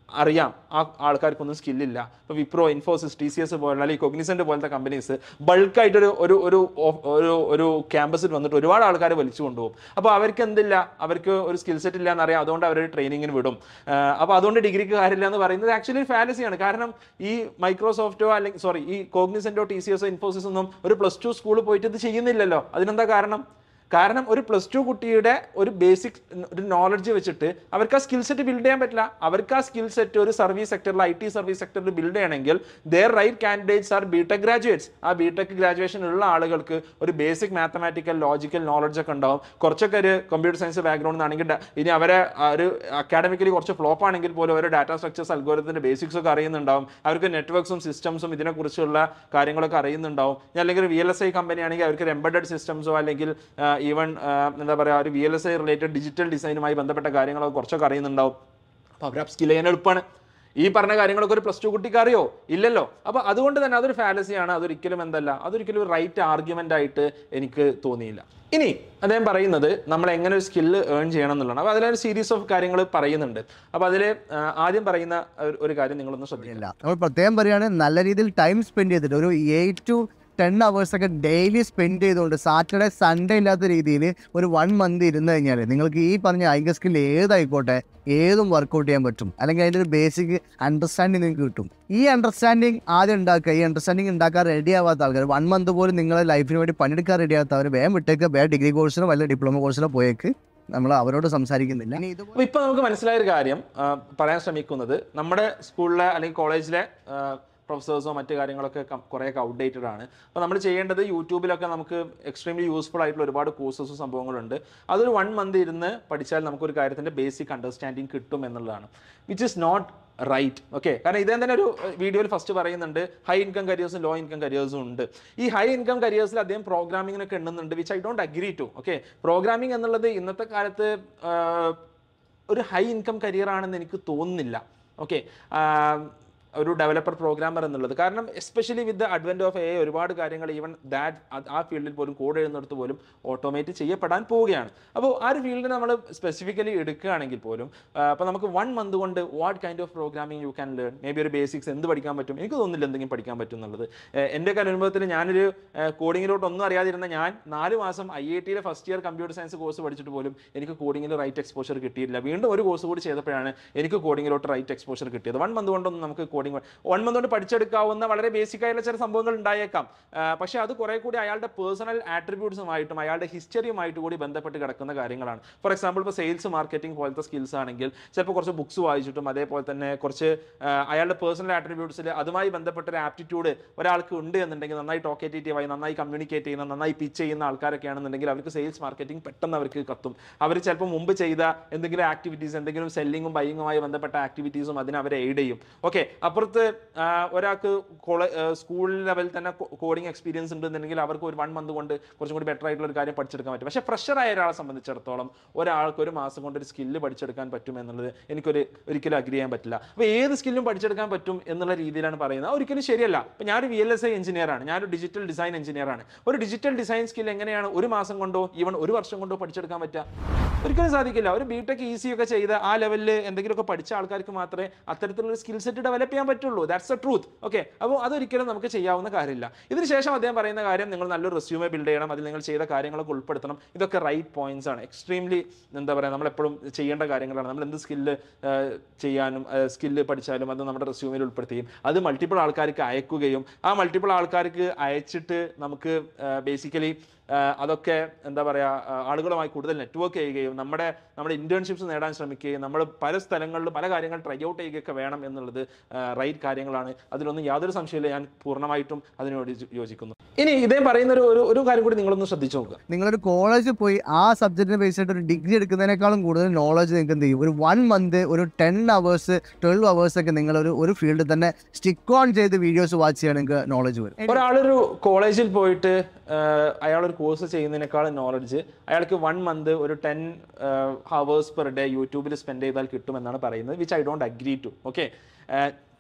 അറിയാം ആ ആൾക്കാർക്കൊന്നും സ്കില്ലില്ല ഇപ്പോൾ Wipro Infosys T C S പോലുള്ള അല്ലെങ്കിൽ കൊഗ്നിസെന്റ് പോലത്തെ കമ്പനീസ് ബൾക്കായിട്ടൊരു ഒരു ഒരു ഓഫ്- ഒരു ഒരു ക്യാമ്പസിൽ വന്നിട്ട് ഒരുപാട് ആൾക്കാർ വലിച്ചു കൊണ്ടുപോകും അപ്പോൾ അവർക്ക് എന്തില്ല അവർക്ക് ഒരു സ്കിൽ സെറ്റ് ഇല്ല എന്നറിയാം അതുകൊണ്ട് അവർ ട്രെയിനിങ്ങിന് വിടും അപ്പോൾ അതുകൊണ്ട് ഡിഗ്രിക്ക് കാര്യമില്ല എന്ന് പറയുന്നത് ആക്ച്വലി ഫാലസിയാണ് കാരണം ഈ മൈക്രോസോഫ്റ്റോ അല്ലെങ്കിൽ സോറി ഈ കോഗ്നിസെന്റോ ടി സി എസോ ഇൻഫോസിസ് ഒന്നും ഒരു പ്ലസ് ടു സ്കൂളിൽ പോയിട്ട് ഇത് ചെയ്യുന്നില്ലല്ലോ അതിനെന്താ കാരണം കാരണം ഒരു പ്ലസ് ടു കുട്ടിയുടെ ഒരു ബേസിക് ഒരു നോളജ് വെച്ചിട്ട് അവർക്ക് ആ സ്കിൽ സെറ്റ് ബിൽഡ് ചെയ്യാൻ പറ്റില്ല അവർക്ക് ആ സ്കിൽ സെറ്റ് ഒരു സർവീസ് സെക്ടറിൽ ഐ ടി സർവീസ് സെക്ടറിൽ ബിൽഡ് ചെയ്യണമെങ്കിൽ the right candidates are B tech graduates ആ ബി ടെക് ഗ്രാജുവേഷൻ ഉള്ള ആളുകൾക്ക് ഒരു ബേസിക് മാത്തമാറ്റിക്കൽ ലോജിക്കൽ നോളജ് ഒക്കെ ഉണ്ടാവും കുറച്ചൊക്കെ ഒരു കമ്പ്യൂട്ടർ സയൻസ് ബാക്ക്ഗ്രൗണ്ട് ആണെങ്കിൽ ഡ- ഇനി അവരെ ആ ഒരു അക്കാഡമിക്കലി കുറച്ച് ഫ്ലോപ്പ് ആണെങ്കിൽ പോലും ഒരു ഡാറ്റ സ്ട്രക്ചേഴ്സ് അൽഗോരത്തിന്റെ ബേസിക്സ് ഒക്കെ അറിയുന്നുണ്ടാവും അവർക്ക് നെറ്റ്വർക്ക്സും സിസ്റ്റംസും ഇതിനെക്കുറിച്ചുള്ള കാര്യങ്ങളൊക്കെ അറിയുന്നുണ്ടാവും ഇനി അല്ലെങ്കിൽ ഒരു V L S I company ആണെങ്കിൽ അവർക്ക് ഒരു എംബഡഡ് സിസ്റ്റംസോ അല്ലെങ്കിൽ ഈവൻ എന്താ പറയുക ഒരു V L S I related digital ഡിസൈനുമായി ബന്ധപ്പെട്ട കാര്യങ്ങളൊക്കെ കുറച്ചൊക്കെ അറിയുന്നുണ്ടാവും അപ്പോൾ അവർ അപ്സ്കിൽ ചെയ്യാൻ എളുപ്പമാണ് ഈ പറഞ്ഞ കാര്യങ്ങളൊക്കെ ഒരു പ്ലസ് ടു കുട്ടിക്ക് അറിയോ ഇല്ലല്ലോ അപ്പോൾ അതുകൊണ്ട് തന്നെ അതൊരു ഫാലസിയാണ് അതൊരിക്കലും എന്തല്ല അതൊരിക്കലും ഒരു റൈറ്റ് ആർഗ്യുമെന്റ് ആയിട്ട് എനിക്ക് തോന്നിയില്ല ഇനി അദ്ദേഹം പറയുന്നത് നമ്മൾ എങ്ങനെ ഒരു സ്കില്ല് ഏൺ ചെയ്യണം എന്നുള്ളതാണ് അപ്പോൾ അതിലൊരു സീരീസ് ഓഫ് കാര്യങ്ങൾ പറയുന്നുണ്ട് അപ്പോൾ അതിൽ ആദ്യം പറയുന്ന ഒരു- ഒരു കാര്യം നിങ്ങളൊന്ന് ശ്രദ്ധിക്കുക ഇല്ല നമ്മൾ പ്രത്യേകം പറയുകയാണെങ്കിൽ നല്ല രീതിയിൽ ടൈം സ്പെൻഡ് ചെയ്തിട്ട് ഒരു എയ്റ്റ് ടു ടെൻ അവേഴ്സ് ഒക്കെ ഡെയിലി സ്പെൻഡ് ചെയ്തുകൊണ്ട് സാറ്റർഡേ സൺഡേ ഇല്ലാത്ത രീതിയിൽ ഒരു വൺ മന്ത് ഇരുന്ന് കഴിഞ്ഞാൽ നിങ്ങൾക്ക് ഈ പറഞ്ഞ ഐക്യ സ്കിൽ ഏതായിക്കോട്ടെ ഏതും വർക്കൗട്ട് ചെയ്യാൻ പറ്റും അല്ലെങ്കിൽ അതിൻ്റെ ഒരു ബേസിക് അണ്ടർസ്റ്റാൻഡിങ് നിങ്ങൾക്ക് കിട്ടും ഈ അണ്ടർസ്റ്റാൻഡിങ് ആദ്യം ഉണ്ടാക്കുക ഈ അണ്ടർസ്റ്റാൻഡിങ് ഉണ്ടാക്കാൻ റെഡി ആവാത്ത ആൾക്കാർ വൺ മന്ത് പോലും നിങ്ങളെ ലൈഫിന് വേണ്ടി പണിയെടുക്കാൻ റെഡി ആവാത്തവർ വേഗം വിട്ടേക്ക് വേറെ ഡിഗ്രി കോഴ്സിനോ വല്ല ഡിപ്ലോമ കോഴ്സിനോ പോയേക്ക് നമ്മൾ അവരോട് സംസാരിക്കുന്നില്ല ഇനി ഇതുപോലെ അപ്പോൾ ഇപ്പോൾ നമുക്ക് മനസ്സിലായ ഒരു കാര്യം ആ, പറയാൻ ശ്രമിക്കുന്നത് നമ്മുടെ സ്കൂളിലെ അല്ലെങ്കിൽ കോളേജിലെ പ്രൊഫസേഴ്സോ മറ്റു കാര്യങ്ങളൊക്കെ കം- കുറേയൊക്കെ ഔട്ട്ഡേറ്റഡ് ആണ് അപ്പോൾ നമ്മൾ ചെയ്യേണ്ടത് യൂട്യൂബിലൊക്കെ നമുക്ക് എക്സ്ട്രീംലി യൂസ്ഫുൾ ആയിട്ടുള്ള ഒരുപാട് കോഴ്സസും സംഭവങ്ങളുണ്ട് അതൊരു വൺ മന്ത് ഇരുന്ന് പഠിച്ചാൽ നമുക്കൊരു കാര്യത്തിൻ്റെ ബേസിക് അണ്ടർസ്റ്റാൻഡിങ് കിട്ടും എന്നുള്ളതാണ് which is not right okay കാരണം ഇതേ തന്നെ ഒരു വീഡിയോയിൽ ഫസ്റ്റ് പറയുന്നുണ്ട് ഹൈ ഇൻകം കരിയേഴ്സും ലോ ഇൻകം കരിയേഴ്സും ഉണ്ട് ഈ ഹൈ ഇൻകം കരിയേഴ്സിൽ അദ്ദേഹം പ്രോഗ്രാമിങ്ങിനൊക്കെ എണ്ണുന്നുണ്ട് which I don't agree to okay programming എന്നുള്ളത് ഇന്നത്തെ കാലത്ത് ആ, ഒരു ഹൈ ഇൻകം കരിയർ ആണെന്ന് എനിക്ക് തോന്നുന്നില്ല ഓക്കെ ഒരു ഡെവലപ്പർ പ്രോഗ്രാമർ എന്നുള്ളത് കാരണം especially with advent of a ഒരുപാട് കാര്യങ്ങൾ ഈവൻ ദാറ്റ് ആ ഫീൽഡിൽ പോലും കോഡ് എഴുതുന്നിടത്ത് പോലും ഓട്ടോമേറ്റ് ചെയ്യപ്പെടാൻ പോവുകയാണ് അപ്പോൾ ആ ഒരു ഫീൽഡ് നമ്മൾ സ്പെസിഫിക്കലി എടുക്കുകയാണെങ്കിൽ പോലും അപ്പോൾ നമുക്ക് വൺ മന്ത് കൊണ്ട് what kind of programming you can learn maybe ഒരു ബേസിക്സ് എന്ത് പഠിക്കാൻ പറ്റും എനിക്ക് തോന്നുന്നില്ല എന്തെങ്കിലും പഠിക്കാൻ പറ്റും എന്നുള്ളത് ഏഹ് എൻ്റെയൊക്കെ അനുഭവത്തിൽ ഞാനൊരു കോഡിങ്ങിലോട്ട് ഒന്നും അറിയാതിരുന്ന ഞാൻ നാല് മാസം ഐ ഐ ടിയിലെ first year computer science course പഠിച്ചിട്ട് പോലും എനിക്ക് കോഡിങ്ങിൽ റൈറ്റ് എക്സ്പോഷർ കിട്ടിയില്ല വീണ്ടും ഒരു കോഴ്സ് കൂടി ചെയ്തപ്പോഴാണ് എനിക്ക് കോഡിങ്ങിലോട്ട് റൈറ്റ് എക്സ്പോഷർ കിട്ടിയത് വൺ മന്ത് കൊണ്ടൊന്നും നമുക്ക് കോഡിങ് വൺ മന്ത് കൊണ്ട് പഠിച്ചെടുക്കാവുന്ന വളരെ ബേസിക് ആയിട്ടുള്ള ചില സംഭവങ്ങൾ ഉണ്ടായേക്കാം ആ, പക്ഷേ അത് കുറെ കൂടി അയാളുടെ പേഴ്സണൽ ആട്രിബ്യൂട്ട്സുമായിട്ടും അയാളുടെ ഹിസ്റ്ററിയുമായിട്ട് കൂടി ബന്ധപ്പെട്ട് കിടക്കുന്ന കാര്യങ്ങളാണ് ഫോർ എക്സാമ്പിൾ ഇപ്പോൾ സെയിൽസ് മാർക്കറ്റിംഗ് പോലത്തെ സ്കിൽസ് ആണെങ്കിൽ ചിലപ്പോൾ കുറച്ച് ബുക്സ് വായിച്ചിട്ടും അതേപോലെ തന്നെ കുറച്ച് ആ, അയാളുടെ പേഴ്സണൽ ആട്രിബ്യൂട്ട്സിൽ അതുമായി ബന്ധപ്പെട്ട ഒരു ആപ്റ്റിറ്റ്യൂഡ് ഒരാൾക്ക് ഉണ്ട് എന്നുണ്ടെങ്കിൽ നന്നായി ടോക്കേറ്റീവ് ആയി നന്നായി കമ്മ്യൂണിക്കേറ്റ് ചെയ്യുന്ന നന്നായി പിച്ച് ചെയ്യുന്ന ആൾക്കാരൊക്കെ ആണെന്നുണ്ടെങ്കിൽ അവർക്ക് സെയിൽസ് മാർക്കറ്റിംഗ് പെട്ടെന്ന് അവർക്ക് കത്തും അവർ ചിലപ്പോൾ മുമ്പ് ചെയ്ത എന്തെങ്കിലും ആക്ടിവിറ്റീസ് എന്തെങ്കിലും സെല്ലിങ്ങും ബൈയിങ്ങുമായി ബന്ധപ്പെട്ട ആക്ടിവിറ്റീസും അതിന് അവരെ എയ്ഡ് ചെയ്യും ഓക്കെ അപ്പുറത്ത് ആ, ഒരാൾക്ക് സ്കൂൾ ലെവലിൽ തന്നെ കോഡിംഗ് എക്സ്പീരിയൻസ് ഉണ്ടെന്നുണ്ടെങ്കിൽ അവർക്ക് ഒരു വൺ മന്ത് കൊണ്ട് കുറച്ചും കൂടി ബെറ്റർ ആയിട്ടുള്ള ഒരു കാര്യം പഠിച്ചെടുക്കാൻ പറ്റും പക്ഷേ ഫ്രഷർ ആയ ഒരാളെ സംബന്ധിച്ചിടത്തോളം ഒരാൾക്ക് ഒരു മാസം കൊണ്ട് ഒരു സ്കില്ല് പഠിച്ചെടുക്കാൻ പറ്റും എന്നുള്ളത് എനിക്കൊരു ഒരിക്കലും അഗ്രി ചെയ്യാൻ പറ്റില്ല അപ്പോൾ ഏത് സ്കില്ലും പഠിച്ചെടുക്കാൻ പറ്റും എന്നുള്ള രീതിയിലാണ് പറയുന്നത് അത് ഒരിക്കലും ശരിയല്ല അപ്പോൾ ഞാനൊരു V L S I engineer ആണ് ഞാനൊരു ഡിജിറ്റൽ ഡിസൈൻ എഞ്ചിനീയർ ആണ് ഒരു ഡിജിറ്റൽ ഡിസൈൻ സ്കിൽ എങ്ങനെയാണ് ഒരു മാസം കൊണ്ടോ ഈവൻ ഒരു വർഷം കൊണ്ടോ പഠിച്ചെടുക്കാൻ പറ്റുക ഒരിക്കലും സാധിക്കില്ല ഒരു ബിടെക് ഈസി ഒക്കെ ചെയ്ത് ആ ലെവലിൽ എന്തെങ്കിലുമൊക്കെ പഠിച്ച ആൾക്കാർക്ക് മാത്രമേ അത്തരത്തിലുള്ള സ്കിൽ സെറ്റ് ഡെവലപ്പ് ചെയ്യാൻ പറ്റുള്ളൂ ദാറ്റ്സ് എ ട്രൂത്ത് ഓക്കെ അപ്പോൾ അതൊരിക്കലും നമുക്ക് ചെയ്യാവുന്ന കാര്യമില്ല ഇതിന് ശേഷം അദ്ദേഹം പറയുന്ന കാര്യം നിങ്ങൾ നല്ലൊരു റെസ്യൂമെ ബിൽഡ് ചെയ്യണം അതിൽ നിങ്ങൾ ചെയ്ത കാര്യങ്ങളൊക്കെ ഉൾപ്പെടുത്തണം ഇതൊക്കെ റൈറ്റ് പോയിന്റ്സ് ആണ് എക്സ്ട്രീംലി എന്താ പറയുക നമ്മൾ എപ്പോഴും ചെയ്യേണ്ട കാര്യങ്ങളാണ് നമ്മൾ എന്ത് സ്കില്ല് ചെയ്യാനും സ്കില്ല് പഠിച്ചാലും അത് നമ്മുടെ റെസ്യൂമിൽ ഉൾപ്പെടുത്തുകയും അത് മൾട്ടിപ്പിൾ ആൾക്കാർക്ക് അയക്കുകയും ആ മൾട്ടിപ്പിൾ ആൾക്കാർക്ക് അയച്ചിട്ട് നമുക്ക് ബേസിക്കലി അതൊക്കെ എന്താ പറയുക ആളുകളുമായി കൂടുതൽ നെറ്റ്വർക്ക് ചെയ്യുകയും നമ്മുടെ നമ്മുടെ ഇന്റേൺഷിപ്സ് നേടാൻ ശ്രമിക്കുകയും നമ്മൾ പല സ്ഥലങ്ങളിലും പല കാര്യങ്ങൾ ട്രൈ ഔട്ട് ചെയ്യുകയൊക്കെ വേണം എന്നുള്ളത് റൈറ്റ് കാര്യങ്ങളാണ് അതിലൊന്നും യാതൊരു സംശയമില്ല ഞാൻ പൂർണ്ണമായിട്ടും അതിനോട് യോജി- യോജിക്കുന്നു ഇനി ഇദ്ദേഹം പറയുന്ന ഒരു ഒരു- ഒരു കാര്യം കൂടി നിങ്ങളൊന്ന് ശ്രദ്ധിച്ചു നോക്കുക നിങ്ങളൊരു കോളേജിൽ പോയി ആ സബ്ജക്റ്റിനെ ബേസ് ചെയ്തിട്ട് ഒരു ഡിഗ്രി എടുക്കുന്നതിനേക്കാളും കൂടുതൽ നോളജ് നിങ്ങൾക്ക് എന്ത് ചെയ്യും ഒരു വൺ മന്ത് ഒരു ടെൻ അവേഴ്സ് ട്വൽവ് അവേഴ്സ് ഒക്കെ നിങ്ങൾ ഒരു ഒരു ഫീൽഡിൽ തന്നെ സ്റ്റിക്ക് ഓൺ ചെയ്ത് വീഡിയോസ് വാച്ച് ചെയ്യാൻ നിങ്ങൾക്ക് നോളജ് വരും ഒരാളൊരു കോളേജിൽ പോയിട്ട് ആഹ്, അയാളൊരു കോഴ്സ് ചെയ്യുന്നതിനേക്കാളും നോളജ് അയാൾക്ക് വൺ മന്ത് ഒരു ടെൻ ഹവേഴ്സ് പെർ ഡേ യൂട്യൂബിൽ സ്പെൻഡ് ചെയ്താൽ കിട്ടുമെന്നാണ് പറയുന്നത് which I don't agree to okay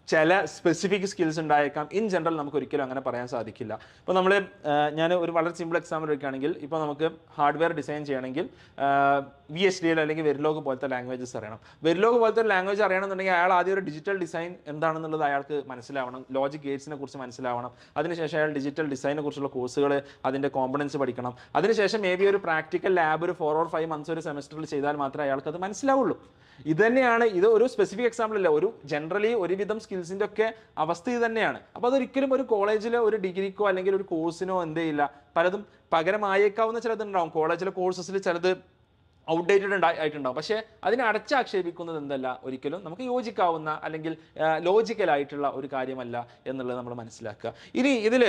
ചില സ്പെസിഫിക് സ്കിൽസ് ഉണ്ടായേക്കാം ഇൻ ജനറൽ നമുക്ക് ഒരിക്കലും അങ്ങനെ പറയാൻ സാധിക്കില്ല ഇപ്പോൾ നമ്മൾ ഞാൻ ഒരു വളരെ സിമ്പിൾ എക്സാമ്പിൾ എടുക്കുകയാണെങ്കിൽ ഇപ്പോൾ നമുക്ക് ഹാർഡ്വെയർ ഡിസൈൻ ചെയ്യണമെങ്കിൽ വി എച്ച് ഡി എൽ അല്ലെങ്കിൽ വെരിലോഗ് പോലത്തെ ലാംഗ്വേജസ് അറിയണം വെരിലോഗ് പോലത്തെ ഒരു ലാംഗ്വേജ് അറിയണമെന്നുണ്ടെങ്കിൽ അയാൾ ആദ്യം ഒരു ഡിജിറ്റൽ ഡിസൈൻ എന്താണെന്നുള്ളത് അയാൾക്ക് മനസ്സിലാവണം ലോജിക് ഗേറ്റ്സിനെ കുറിച്ച് മനസ്സിലാവണം അതിനുശേഷം അയാൾ ഡിജിറ്റൽ ഡിസൈനെ കുറിച്ചുള്ള കോഴ്സുകൾ അതിൻ്റെ കോമ്പണൻസ് പഠിക്കണം അതിനുശേഷം മേ ബി ഒരു പ്രാക്ടിക്കൽ ലാബ് ഒരു ഫോർ ഓർ ഫൈവ് മന്ത്സ് ഒരു സെമസ്റ്ററിൽ ചെയ്താൽ മാത്രമേ അയാൾക്ക് അത് മനസ്സിലാവുള്ളൂ ഇത് തന്നെയാണ് ഇത് ഒരു സ്പെസിഫിക് എക്സാമ്പിൾ അല്ല ഒരു ജനറലി ഒരുവിധം സ്കിൽസിൻ്റെ ഒക്കെ അവസ്ഥ ഇത് തന്നെയാണ് അപ്പോൾ അതൊരിക്കലും ഒരു കോളേജിലെ ഒരു ഡിഗ്രിക്കോ അല്ലെങ്കിൽ ഒരു കോഴ്സിനോ എന്തേ ഇല്ല പലതും പകരമായേക്കാവുന്ന ചിലതുണ്ടാവും കോളേജിലെ കോഴ്സസിൽ ചിലത് ഔട്ട്ഡേറ്റഡ് ആയിട്ടുണ്ടാവും പക്ഷേ അതിനെ അടച്ചാക്ഷേപിക്കുന്നത് എന്തല്ല ഒരിക്കലും നമുക്ക് യോജിക്കാവുന്ന അല്ലെങ്കിൽ ലോജിക്കലായിട്ടുള്ള ഒരു കാര്യമല്ല എന്നുള്ളത് നമ്മൾ മനസ്സിലാക്കുക ഇനി ഇതിൽ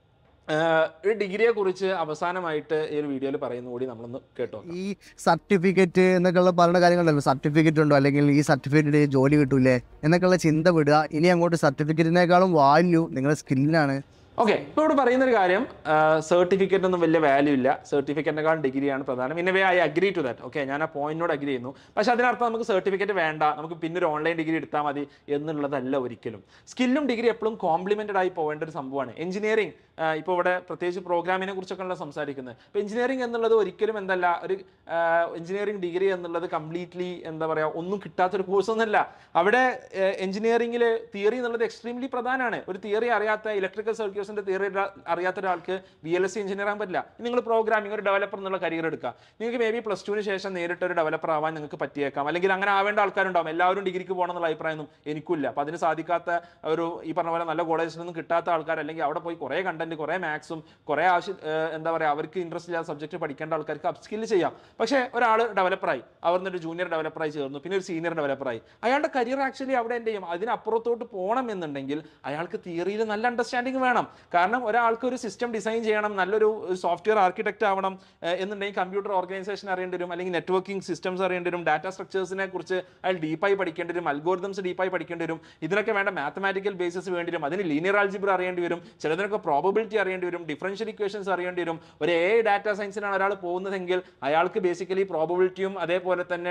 ഒരു ഡിഗ്രിയെ കുറിച്ച് അവസാനമായിട്ട് ഈ ഒരു വീഡിയോയിൽ പറയുന്ന കൂടി നമ്മളൊന്ന് കേട്ടോ ഈ സർട്ടിഫിക്കറ്റ് എന്നൊക്കെയുള്ള പറയുന്ന കാര്യങ്ങളുണ്ടല്ലോ സർട്ടിഫിക്കറ്റ് ഉണ്ടോ അല്ലെങ്കിൽ ഈ സർട്ടിഫിക്കറ്റ് ജോലി കിട്ടൂലേ എന്നൊക്കെയുള്ള ചിന്ത വിടുക ഇനി അങ്ങോട്ട് സർട്ടിഫിക്കറ്റിനേക്കാളും വാല്യൂ നിങ്ങളുടെ സ്കില്ലിനാണ് ഓക്കെ ഇപ്പോൾ ഇവിടെ പറയുന്ന ഒരു കാര്യം സർട്ടിഫിക്കറ്റ് ഒന്നും വലിയ വാല്യൂ ഇല്ല സർട്ടിഫിക്കറ്റിനേക്കാൾ ഡിഗ്രിയാണ് പ്രധാനം in a way I agree to that okay ഞാൻ ആ പോയിന്റിനോട് അഗ്രി ചെയ്യുന്നു പക്ഷേ അതിനർത്ഥം നമുക്ക് സർട്ടിഫിക്കറ്റ് വേണ്ട നമുക്ക് പിന്നെ ഒരു ഓൺലൈൻ ഡിഗ്രി എടുത്താൽ മതി എന്നുള്ളതല്ല ഒരിക്കലും സ്കില്ലും ഡിഗ്രി എപ്പോഴും കോംപ്ലിമെന്റഡ് ആയി പോകേണ്ട ഒരു സംഭവമാണ് എഞ്ചിനീയറിംഗ് ഇപ്പോൾ ഇവിടെ പ്രത്യേകിച്ച് പ്രോഗ്രാമിനെ കുറിച്ചൊക്കെയുള്ള സംസാരിക്കുന്നത് ഇപ്പോൾ എഞ്ചിനീയറിംഗ് എന്നുള്ളത് ഒരിക്കലും എന്തല്ല ഒരു എഞ്ചിനീയറിംഗ് ഡിഗ്രി എന്നുള്ളത് കംപ്ലീറ്റ്ലി എന്താ പറയുക ഒന്നും കിട്ടാത്തൊരു കോഴ്സ് ഒന്നല്ല അവിടെ എഞ്ചിനീയറിംഗിൽ തിയറി എന്നുള്ളത് എക്സ്ട്രീംലി പ്രധാനമാണ് ഒരു തിയറി അറിയാത്ത ഇലക്ട്രിക്കൽ സർക്യൂട്ട്സിന്റെ തിയറി അറിയാത്ത ഒരാൾക്ക് V L S C engineer ആകാൻ പറ്റില്ല നിങ്ങൾ പ്രോഗ്രാമിംഗ് ഒരു ഡെവലപ്പർ എന്നുള്ള കരിയർ എടുക്കുക നിങ്ങൾക്ക് മേ ബി പ്ലസ് ടുവിന് ശേഷം നേരിട്ട് ഒരു ഡെവലപ്പർ ആവാൻ നിങ്ങൾക്ക് പറ്റിയേക്കാം അല്ലെങ്കിൽ അങ്ങനെ ആവേണ്ട ആൾക്കാരുണ്ടാവും എല്ലാവരും ഡിഗ്രിക്ക് പോകണം എന്നുള്ള അഭിപ്രായമൊന്നും എനിക്കില്ല അപ്പോൾ അതിന് സാധിക്കാത്ത ഒരു ഈ പറഞ്ഞ പോലെ നല്ല കോളേജിൽ നിന്നും കിട്ടാത്ത ആൾക്കാർ അല്ലെങ്കിൽ അവിടെ പോയി കുറേ കണ്ടന്റ് കുറേ മാത്സും കുറേ ആവശ്യം ഏഹ് എന്താ പറയുക അവർക്ക് ഇൻട്രസ്റ്റ് ഇല്ലാത്ത സബ്ജക്റ്റ് പഠിക്കേണ്ട ആൾക്കാർക്ക് അപ്സ്കിൽ ചെയ്യാം പക്ഷേ ഒരാൾ ഡെവലപ്പറായി അവർ ഒരു ജൂനിയർ ഡെവലപ്പറായി ചേർന്നു പിന്നെ ഒരു സീനിയർ ഡെവലപ്പറായി അയാളുടെ കരിയർ ആക്ച്വലി അവിടെ എന്ത് ചെയ്യും അതിനപ്പുറത്തോട്ട് പോകണം എന്നുണ്ടെങ്കിൽ അയാൾക്ക് തിയറിയിൽ നല്ല അണ്ടർസ്റ്റാൻഡിങ് വേണം കാരണം ഒരാൾക്ക് ഒരു സിസ്റ്റം ഡിസൈൻ ചെയ്യണം നല്ലൊരു സോഫ്റ്റ്വെയർ ആർക്കിടെക്ട് ആവണം ഏഹ് എന്നുണ്ടെങ്കിൽ കമ്പ്യൂട്ടർ ഓർഗനൈസേഷൻ അറിയേണ്ടി വരും അല്ലെങ്കിൽ നെറ്റ്വർക്കിംഗ് സിസ്റ്റംസ് അറിയേണ്ടി വരും ഡാറ്റ സ്ട്രക്ചേഴ്സിനെ കുറിച്ച് അയാൾ ഡീപ്പായി പഠിക്കേണ്ടി വരും അൽഗോരിതംസ് ഡീപ്പായി പഠിക്കേണ്ടി വരും ഇതിനൊക്കെ വേണ്ട മാത്തമാറ്റിക്കൽ ബേസിസ് വേണ്ടി വരും അതിന് ലീനിയർ ആൽജിബ്ര അറിയേണ്ടി വരും ചിലതിനൊക്കെ പ്രോബബിലിറ്റി അറിയേണ്ടി വരും ഡിഫറൻഷ്യൽ ഇക്വേഷൻസ് അറിയേണ്ടി വരും ഒരു എ ഡാറ്റ സയൻസിനാണ് ഒരാൾ പോകുന്നതെങ്കിൽ അയാൾക്ക് ബേസിക്കലി പ്രോബബിലിറ്റിയും അതേപോലെ തന്നെ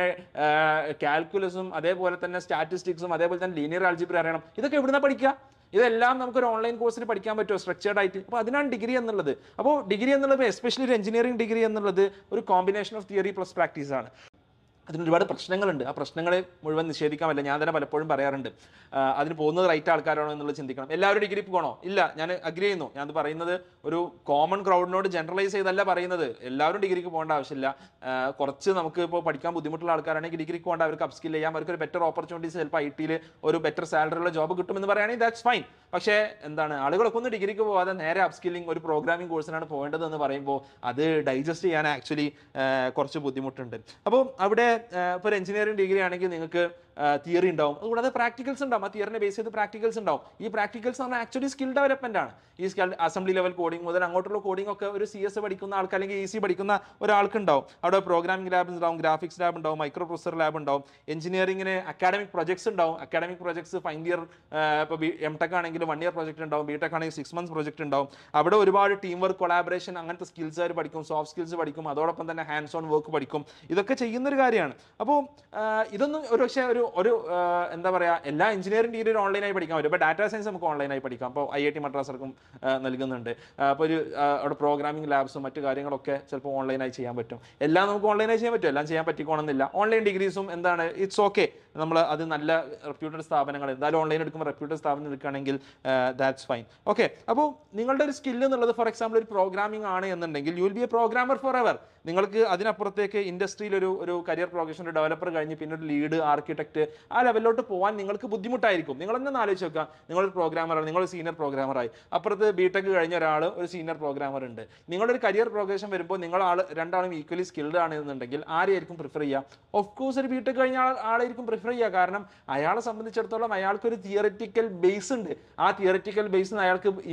കാൽക്കുലസും അതേപോലെ തന്നെ സ്റ്റാറ്റിസ്റ്റിക്സും അതേപോലെ തന്നെ ലീനിയർ ആൽജിബ്ര അറിയണം ഇതൊക്കെ എവിടുന്ന പഠിക്കുക ഇതെല്ലാം നമുക്കൊരു ഓൺലൈൻ കോഴ്സിൽ പഠിക്കാൻ പറ്റുമോ സ്ട്രക്ചേർഡ് ആയിട്ട് അപ്പോൾ അതിനാണ് ഡിഗ്രി എന്നുള്ളത് അപ്പോൾ ഡിഗ്രി എന്നുള്ളത് എസ്പെഷ്യലി ഒരു എഞ്ചിനീയറിംഗ് ഡിഗ്രി എന്നുള്ളത് ഒരു combination of theory plus practice ആണ് അതിന് ഒരുപാട് പ്രശ്നങ്ങളുണ്ട് ആ പ്രശ്നങ്ങളെ മുഴുവൻ നിഷേധിക്കാൻ പറ്റില്ല ഞാൻ തന്നെ പലപ്പോഴും പറയാറുണ്ട് ആ, അതിന് പോകുന്നത് റൈറ്റ് ആൾക്കാരാണോ എന്നുള്ളത് ചിന്തിക്കണം എല്ലാവരും ഡിഗ്രിക്ക് പോകണോ ഇല്ല ഞാൻ അഗ്രി ചെയ്യുന്നു ഞാൻ പറയുന്നത് ഒരു കോമൺ ക്രൗഡിനോട് ജനറലൈസ് ചെയ്തല്ല പറയുന്നത് എല്ലാവരും ഡിഗ്രിക്ക് പോകേണ്ട ആവശ്യമില്ല ആ, കുറച്ച് നമുക്ക് ഇപ്പോൾ പഠിക്കാൻ ബുദ്ധിമുട്ടുള്ള ആൾക്കാരാണെങ്കിൽ ഡിഗ്രിക്ക് പോകേണ്ട അവർക്ക് അപ്സ്കിൽ ചെയ്യാം അവർക്ക് ഒരു ബെറ്റർ ഓപ്പർച്യൂണിറ്റീസ് ചിലപ്പോൾ ഐ ടിയിൽ ഒരു ബെറ്റർ സാലറിയുള്ള ജോബ് കിട്ടുമെന്ന് പറയുകയാണെങ്കിൽ ദാറ്റ്സ് ഫൈൻ പക്ഷേ എന്താണ് ആളുകളൊക്കെ ഒന്ന് ഡിഗ്രിക്ക് പോകാതെ നേരെ അപ്സ്കില്ലിംഗ് ഒരു പ്രോഗ്രാമിംഗ് കോഴ്സിനാണ് പോകേണ്ടത് എന്ന് പറയുമ്പോൾ അത് ഡൈജസ്റ്റ് ചെയ്യാൻ ആക്ച്വലി കുറച്ച് ബുദ്ധിമുട്ടുണ്ട് അപ്പോൾ അവിടെ ഇപ്പോൾ ഒരു എഞ്ചിനീയറിംഗ് ഡിഗ്രി ആണെങ്കിൽ നിങ്ങൾക്ക് തിയറി ഉണ്ടാവും അതുകൂടാതെ പ്രാക്ടിക്കൽസ് ഉണ്ടാവും ആ തിയറിനെ ബേസ് ചെയ്ത് പ്രാക്ടിക്കൽസ് ഉണ്ടാവും ഈ പ്രാക്ടിക്കൽസ് എന്ന് പറഞ്ഞാൽ ആക്ച്വലി സ്കിൽ ഡെവലപ്മെന്റ് ആണ് ഈ സ്കിൽ അസംബ്ലി ലെവൽ കോഡിംഗ് മുതൽ അങ്ങോട്ടുള്ള കോഡിംഗ് ഒക്കെ ഒരു സി എസ് പഠിക്കുന്ന ആൾക്ക് അല്ലെങ്കിൽ ഇ സി പഠിക്കുന്ന ഒരാൾക്ക് ഉണ്ടാവും അവിടെ പ്രോഗ്രാമിംഗ് ലാബ് ഉണ്ടാവും ഗ്രാഫിക്സ് ലാബ് ഉണ്ടാവും മൈക്രോ പ്രൊസസർ ലാബ് ഉണ്ടാവും എഞ്ചിനീയറിംഗിന് അക്കാഡമിക് പ്രൊജക്ട്സ് ഉണ്ടാവും അക്കാഡമിക് പ്രൊജക്ട്സ് ഫൈൻ ഇയർ ഇപ്പോൾ ബി എം ടെക് ആണെങ്കിൽ വൺ ഇയർ പ്രൊജക്ട് ഉണ്ടാവും ബി ടെക് ആണെങ്കിൽ സിക്സ് മന്ത്സ് പ്രൊജക്ട് ഉണ്ടാവും അവിടെ ഒരുപാട് ടീം വർക്ക് കൊളാബറേഷൻ അങ്ങനത്തെ സ്കിൽസ് അവർ പഠിക്കും സോഫ്റ്റ് സ്കിൽസ് പഠിക്കും അതോടൊപ്പം തന്നെ ഹാൻഡ്സ് ഓൺ വർക്ക് പഠിക്കും ഇതൊക്കെ ചെയ്യുന്ന ഒരു കാര്യമാണ് അപ്പോൾ ഇതൊന്നും ഒരു പക്ഷേ ഒരു ഒരു ആ, എന്താ പറയുക എല്ലാ എഞ്ചിനീയറിംഗ് ഡിഗ്രി ഒരു ഓൺലൈനായി പഠിക്കാൻ പറ്റും ഇപ്പോൾ ഡാറ്റാ സയൻസ് നമുക്ക് ഓൺലൈനായി പഠിക്കാം അപ്പോൾ ഐ ഐ ടി മദ്രാസർക്കും ആ, നൽകുന്നുണ്ട് അപ്പോൾ ഒരു ആ, അവിടെ പ്രോഗ്രാമിംഗ് ലാബ്സും മറ്റു കാര്യങ്ങളൊക്കെ ചിലപ്പോൾ ഓൺലൈനായി ചെയ്യാൻ പറ്റും എല്ലാം നമുക്ക് ഓൺലൈനായി ചെയ്യാൻ പറ്റും എല്ലാം ചെയ്യാൻ പറ്റിക്കോണമെന്നില്ല ഓൺലൈൻ ഡിഗ്രീസും എന്താണ് ഇറ്റ്സ് ഓക്കെ നമ്മൾ അത് നല്ല റെപ്യൂട്ടഡ് സ്ഥാപനങ്ങൾ എന്തായാലും ഓൺലൈൻ എടുക്കുമ്പോൾ റെപ്യൂട്ടഡ് സ്ഥാപനം എടുക്കുകയാണെങ്കിൽ ദാറ്റ്സ് ഫൈൻ ഓക്കെ അപ്പോൾ നിങ്ങളുടെ ഒരു സ്കില്ല് എന്നുള്ളത് ഫോർ എക്സാമ്പിൾ ഒരു പ്രോഗ്രാമിംഗ് ആണ് എന്നുണ്ടെങ്കിൽ you will be a programmer forever നിങ്ങൾക്ക് അതിനപ്പുറത്തേക്ക് ഇൻഡസ്ട്രിയിൽ ഒരു ഒരു കരിയർ പ്രോഗ്രഷൻ ഒരു ഡെവലപ്പർ കഴിഞ്ഞ് പിന്നെ ഒരു ലീഡ് ആർക്കിടെക്ട് ആ ലെവലിലോട്ട് പോകാൻ നിങ്ങൾക്ക് ബുദ്ധിമുട്ടായിരിക്കും നിങ്ങൾ തന്നെ ഒന്ന് ആലോചിച്ച് നോക്കുക നിങ്ങളൊരു പ്രോഗ്രാമറാണ് നിങ്ങളൊരു സീനിയർ പ്രോഗ്രാമറായി അപ്പുറത്ത് ബി ടെക് കഴിഞ്ഞ ഒരാൾ ഒരു സീനിയർ പ്രോഗ്രാമർ ഉണ്ട് നിങ്ങളൊരു കരിയർ പ്രോഗ്രഷൻ വരുമ്പോൾ നിങ്ങൾ ആൾ രണ്ടാളും ഈക്വലി സ്കിൽഡ് ആണ് എന്നുണ്ടെങ്കിൽ ആരെയായിരിക്കും പ്രിഫർ ചെയ്യുക ഓഫ് കോഴ്സ് ഒരു ബി ടെക് കഴിഞ്ഞ ആൾ ആളായിരിക്കും പ്രിഫർ ചെയ്യുക കാരണം അയാളെ സംബന്ധിച്ചിടത്തോളം അയാൾക്കൊരു തിയററ്റിക്കൽ ബേസ് ഉണ്ട് ആ തിയററ്റിക്കൽ ബേസിൽ നിന്ന് അയാൾക്ക് ഇനി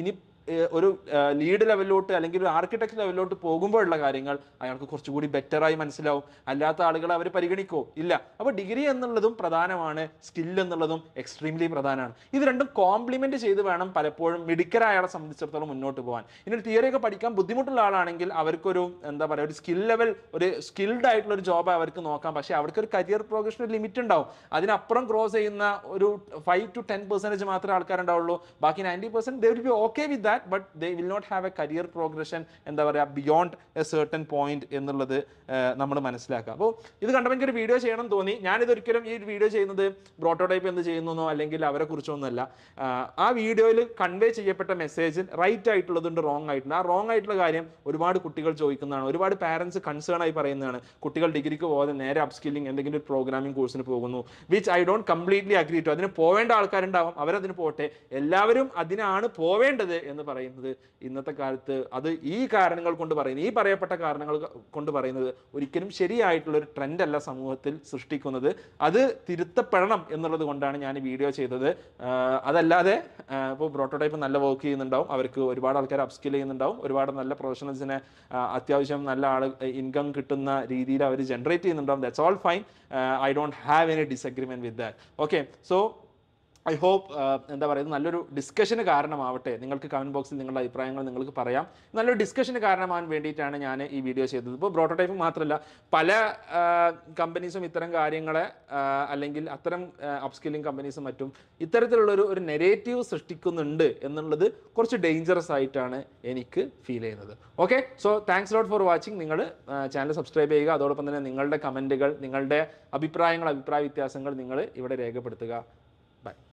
ഏഹ്, ഒരു ലീഡ് ലെവലിലോട്ട് അല്ലെങ്കിൽ ഒരു ആർക്കിടെക്ട് ലെവലിലോട്ട് പോകുമ്പോഴുള്ള കാര്യങ്ങൾ അയാൾക്ക് കുറച്ചുകൂടി ബെറ്ററായി മനസ്സിലാവും അല്ലാത്ത ആളുകൾ അവർ പരിഗണിക്കോ ഇല്ല അപ്പോൾ ഡിഗ്രി എന്നുള്ളതും പ്രധാനമാണ് സ്കിൽ എന്നുള്ളതും എക്സ്ട്രീംലി പ്രധാനമാണ് ഇത് രണ്ടും കോംപ്ലിമെന്റ് ചെയ്ത് വേണം പലപ്പോഴും മിടുക്കരായ ആളെ സംബന്ധിച്ചിടത്തോളം മുന്നോട്ട് പോകാൻ ഇനി ഒരു തിയറി ഒക്കെ പഠിക്കാൻ ബുദ്ധിമുട്ടുള്ള ആളാണെങ്കിൽ അവർക്കൊരു എന്താ പറയുക ഒരു സ്കിൽ ലെവൽ ഒരു സ്കിൽഡ് ആയിട്ടുള്ള ഒരു ജോബ് അവർക്ക് നോക്കാം പക്ഷേ അവർക്ക് ഒരു കരിയർ പ്രോഗ്രഷൻ ലിമിറ്റ് ഉണ്ടാവും അതിനപ്പുറം ക്രോസ് ചെയ്യുന്ന ഒരു ഫൈവ് ടു ടെൻ പെർസെൻറ്റേജ് മാത്രമേ ആൾക്കാരുണ്ടാവുള്ളൂ ബാക്കി ninety percent they will be okay with that but they will not have a career progression എന്താ പറയുക ബിയോണ്ട് എ സർട്ടൻ പോയിന്റ് എന്നുള്ളത് നമ്മൾ മനസ്സിലാക്കുക അപ്പോൾ ഇത് കണ്ടപ്പോൾ എനിക്കൊരു വീഡിയോ ചെയ്യണം തോന്നി ഞാനിത് ഒരിക്കലും ഈ വീഡിയോ ചെയ്യുന്നത് ബ്രോട്ടോടൈപ്പ് എന്ത് ചെയ്യുന്നോ അല്ലെങ്കിൽ അവരെ കുറിച്ചൊന്നുമല്ല ആ വീഡിയോയിൽ കൺവേ ചെയ്യപ്പെട്ട മെസ്സേജ് റൈറ്റ് ആയിട്ടുള്ളതുണ്ട് റോങ് ആയിട്ടുണ്ട് ആ റോങ് ആയിട്ടുള്ള കാര്യം ഒരുപാട് കുട്ടികൾ ചോദിക്കുന്നതാണ് ഒരുപാട് പാരൻസ് കൺസേൺ ആയി പറയുന്നതാണ് കുട്ടികൾ ഡിഗ്രിക്ക് പോകാതെ നേരെ അപ്സ്കില്ലിംഗ് എന്തെങ്കിലും ഒരു പ്രോഗ്രാമിംഗ് കോഴ്സിന് പോകുന്നു which I don't completely agree to അതിന് പോവേണ്ട ആൾക്കാരുണ്ടാവും അവരതിന് പോട്ടെ എല്ലാവരും അതിനാണ് പോവേണ്ടത് എന്ന് പറയുന്നത് ഇന്നത്തെ കാലത്ത് അത് ഈ കാരണങ്ങൾ കൊണ്ട് പറയുന്നത് ഈ പറയപ്പെട്ട കാരണങ്ങൾ കൊണ്ട് പറയുന്നത് ഒരിക്കലും ശരിയായിട്ടുള്ള ഒരു ട്രെൻഡ് അല്ല സമൂഹത്തിൽ സൃഷ്ടിക്കുന്നത് അത് തിരുത്തപ്പെടണം എന്നുള്ളത് കൊണ്ടാണ് ഞാൻ ഈ വീഡിയോ ചെയ്തത് ആഹ് അതല്ലാതെ ഇപ്പോൾ പ്രോട്ടോടൈപ്പ് നല്ല വർക്ക് ചെയ്യുന്നുണ്ടാവും അവർക്ക് ഒരുപാട് ആൾക്കാർ അപ്സ്കിൽ ചെയ്യുന്നുണ്ടാവും ഒരുപാട് നല്ല പ്രൊഫഷണൽസിനെ അത്യാവശ്യം നല്ല ആൾ ഇൻകം കിട്ടുന്ന രീതിയിൽ അവർ ജനറേറ്റ് ചെയ്യുന്നുണ്ടാവും that's all fine I don't have any disagreement with that okay so I hope എന്താ പറയുക നല്ലൊരു ഡിസ്കഷന് കാരണമാവട്ടെ നിങ്ങൾക്ക് കമൻറ്റ് ബോക്സിൽ നിങ്ങളുടെ അഭിപ്രായങ്ങൾ നിങ്ങൾക്ക് പറയാം നല്ലൊരു ഡിസ്കഷന് കാരണമാകാൻ വേണ്ടിയിട്ടാണ് ഞാൻ ഈ വീഡിയോ ചെയ്തത് ഇപ്പോൾ പ്രോട്ടോടൈപ്പ് മാത്രമല്ല പല കമ്പനീസും ഇത്തരം കാര്യങ്ങളെ ആ, അല്ലെങ്കിൽ അത്തരം അപ്സ്കില്ലിംഗ് കമ്പനീസും മറ്റും ഇത്തരത്തിലുള്ളൊരു ഒരു നെഗറ്റീവ് സൃഷ്ടിക്കുന്നുണ്ട് എന്നുള്ളത് കുറച്ച് ഡേഞ്ചറസ് ആയിട്ടാണ് എനിക്ക് ഫീൽ ചെയ്യുന്നത് okay so thanks lot for watching നിങ്ങൾ ചാനൽ സബ്സ്ക്രൈബ് ചെയ്യുക അതോടൊപ്പം തന്നെ നിങ്ങളുടെ കമൻറ്റുകൾ നിങ്ങളുടെ അഭിപ്രായങ്ങൾ അഭിപ്രായ വ്യത്യാസങ്ങൾ നിങ്ങൾ ഇവിടെ രേഖപ്പെടുത്തുക ബൈ